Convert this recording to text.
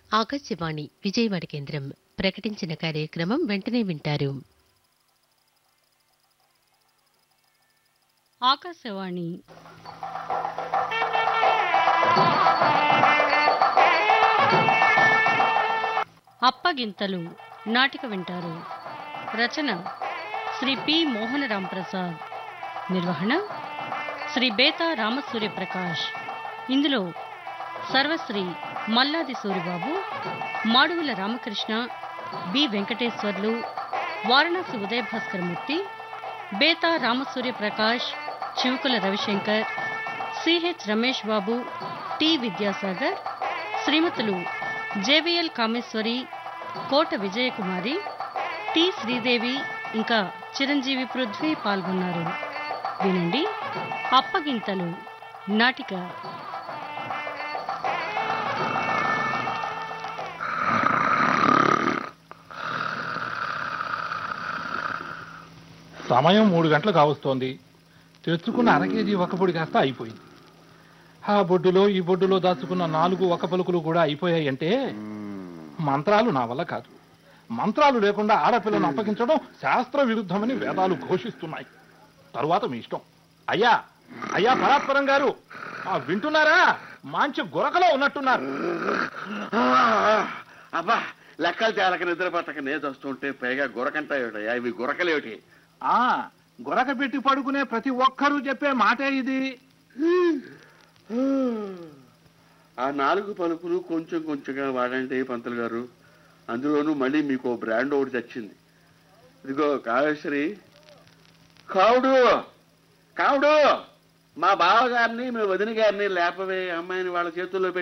ఆకాశవాణి విజయవాడ కేంద్రం ప్రకటించిన కార్యక్రమం వెంటనే వింటారు ఆకాశవాణి అప్పగింతలు నాటిక వింటారు రచన శ్రీ పి మోహనరాం ప్రసాద్ నిర్వహణ శ్రీ బేతా రామసూర్య ప్రకాష్ ఇందులో సర్వశ్రీ Malladi Suribabu Madugula Ramakrishna B Venkateswarlu Varanasi Udayabhaskaramurthy Betha Ramasurya Prakash Chivukula Ravishankar CH Ramesh Babu T Vidyasagar శ్రీమతులు జేవిఎల్ కామేశ్వరి కోట విజయకుమారి టి శ్రీదేవి ఇంకా చిరంజీవి పృథ్వీ పాల్గొన్నారు వినండి అప్పగింతలు నాటిక సమయం మూడు గంటలు కావస్తోంది తెచ్చుకున్న అర కేజీ ఒక్కపొడి కాస్త అయిపోయింది ఆ బొడ్డులో ఈ బొడ్డులో దాచుకున్న నాలుగు ఒక్క పలుకులు కూడా అయిపోయాయంటే మంత్రాలు నా వల్ల కాదు మంత్రాలు లేకుండా ఆడపిల్లను అప్పగించడం శాస్త్ర విరుద్ధమని వేదాలు ఘోషిస్తున్నాయి తరువాత మీ ఇష్టం అయ్యా అయ్యా పరాత్పరం గారు ఆ వింటున్నారా మంచి గురకలో ఉన్నట్టున్నారు ఆ, అబ్బా లెక్కలు తేలక నిద్ర పట్టక నేత వస్తుంటే పైగా గురకంటాయోటయ్యా ఇవి గురకలేమిటి ఆ గురక పెట్టి పడుకునే ప్రతి ఒక్కరూ చెప్పే మాటే ఇది ఆ నాలుగు పలుకులు కొంచెం కొంచెంగా వాడండి పంతులు గారు అందులోనూ మళ్ళీ మీకు ఓ బ్రాండ్ ఒకటి తెచ్చింది ఇదిగో కాళేశ్వరి కావుడు కావుడు మా బావగారిని మీ వదిన గారిని లేపవే అమ్మాయిని వాళ్ళ చేతుల్లో పెట్టి